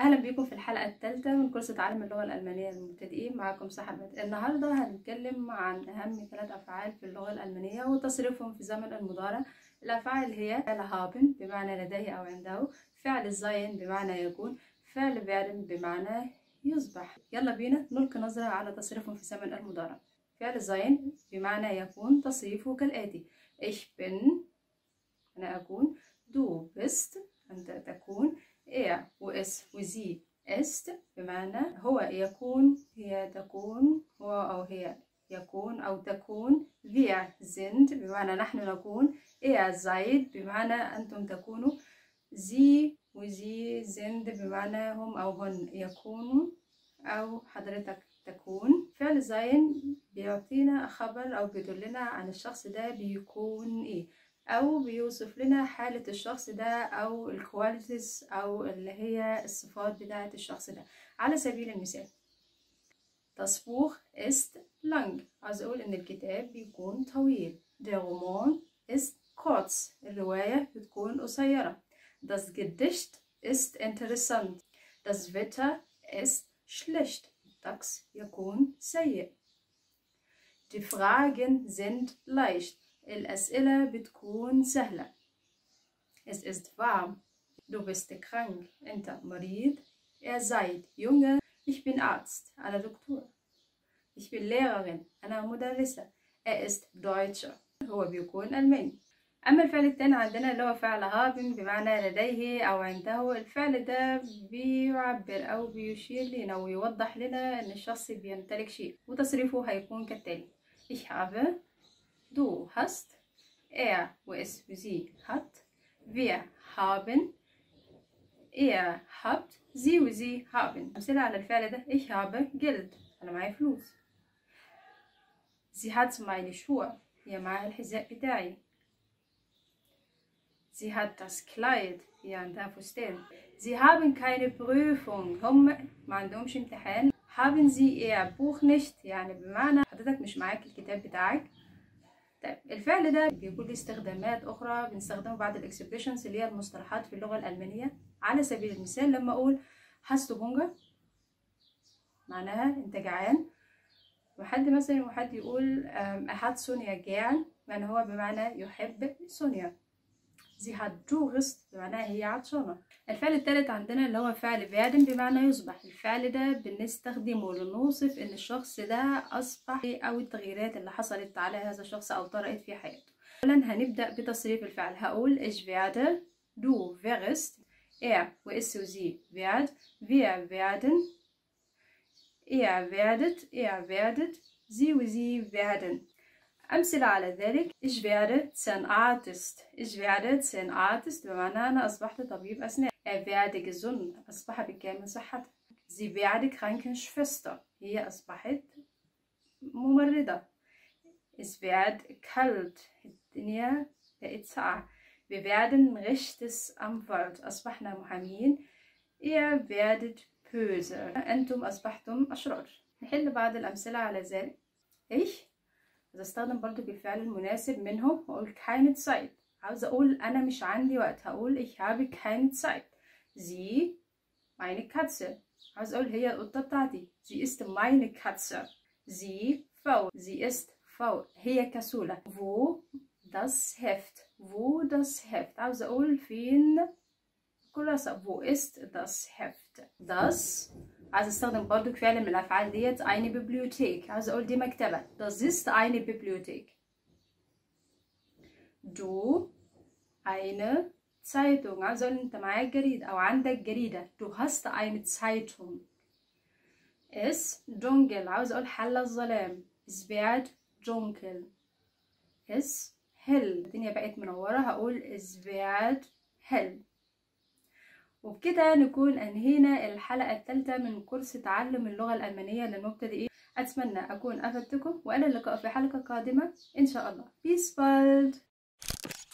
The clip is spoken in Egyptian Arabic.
اهلا بيكم في الحلقه الثالثه من كورس تعلم اللغه الالمانيه للمبتدئين معاكم سحر بدر النهارده هنتكلم عن اهم ثلاث افعال في اللغه الالمانيه وتصريفهم في زمن المضارع الافعال هي فعل هابن بمعنى لديه او عنده فعل زاين بمعنى يكون فعل werden بمعنى يصبح يلا بينا نلقي نظره على تصريفهم في زمن المضارع فعل زاين بمعنى يكون تصريفه كالاتي ich bin أنا أكون du bist أنت تكون er وes وزي ist بمعنى هو يكون هي تكون هو أو هي يكون أو تكون wir sind بمعنى نحن نكون er seid بمعنى أنتم تكونوا sie وزي sind بمعنى هم أو هن يكونوا أو حضرتك تكون فعل زين بيعطينا خبر أو بيدلنا عن الشخص ده بيكون إيه أو بيوصف لنا حالة الشخص ده أو الكواليتيز أو اللي هي الصفات بتاعة الشخص ده على سبيل المثال Das Buch ist lang عايز أقول إن الكتاب بيكون طويل Der Roman ist kurz الرواية بتكون قصيرة Das Gedicht ist interessant Das Wetter ist schlecht الطقس يكون سيء Die Fragen sind leicht الأسئلة بتكون سهلة Es ist warm Du bist krank أنت مريض Er seid Junge Ich bin Arzt أنا دكتور Ich bin Lehrerin أنا مدرسة Er ist Deutscher هو بيكون ألماني أما الفعل التاني عندنا اللي هو فعل هابن بمعنى لديه أو عنده الفعل ده بيعبر أو بيشير لنا ويوضح لنا إن الشخص بيمتلك شيء وتصريفه هيكون كالتالي Ich habe Du hast, er و es و sie hat, wir haben, er habt, sie و sie haben. أمثلة على الفعل ده ich habe Geld أنا معايا فلوس. Sie hat meine Schuhe هي معاها الحذاء بتاعي. Sie hat das Kleid هي عندها فستان. Sie haben keine Prüfung هم ما عندهمش امتحان. Haben Sie Ihr Buch nicht يعني بمعنى حضرتك مش معاك الكتاب بتاعك طيب الفعل ده بيكون له استخدامات اخرى بنستخدمه بعد الاكسبريشنز اللي هي المصطلحات في اللغه الالمانيه على سبيل المثال لما اقول hast du Hunger معناها انت جعان وحد مثلا وحد يقول احد سونيا جعان يعني هو بمعنى يحب سونيا sie hat Durst بمعنى هي عطشانة الفعل الثالث عندنا اللي هو فعل werden بمعنى يصبح الفعل ده بنستخدمه لنوصف ان الشخص ده اصبح او التغييرات اللي حصلت على هذا الشخص او طرأت في حياته اولا هنبدأ بتصريف الفعل هقول ich werde du wärst er و es و sie werd wir werden ihr werdet er werdet sie و sie werden أمثلة على ذلك ich werde Zahnarzt ich werde Zahnarzt بمعنى أنا أصبحت طبيب أسنان er werde gesund أصبح بكامل صحته sie werde Krankenschwester هي أصبحت ممرضة es wird kalt الدنيا بقت ساقعة wir werden rechtes Anwalt أصبحنا محامين ihr werdet böse أنتم أصبحتم أشرار نحل بعض الأمثلة على ذلك ich عايزة استخدم برضو بالفعل المناسب منهم واقول keine Zeit عاوزة اقول انا مش عندي وقت هقول ich habe keine Zeit sie meine Katze عاوزة اقول هي القطة بتاعتي sie ist meine Katze sie faul sie ist faul هي كسولة wo das Heft wo das Heft عاوزة اقول فين كراسة wo ist das Heft das عايز استخدم برضو فعل من الافعال ديت eine Bibliothek عايز اقول دي مكتبة das ist eine Bibliothek du eine Zeitung عايز اقول انت معاك جريدة او عندك جريدة du hast eine Zeitung es dunkel عاوز اقول حل الظلام es wird dunkel es hell الدنيا بقت منورة هقول es wird hell وبكده نكون أنهينا الحلقة الثالثة من كورس تعلم اللغة الألمانية للمبتدئين أتمنى أكون أفدتكم وإلى اللقاء في حلقة قادمة إن شاء الله Bis bald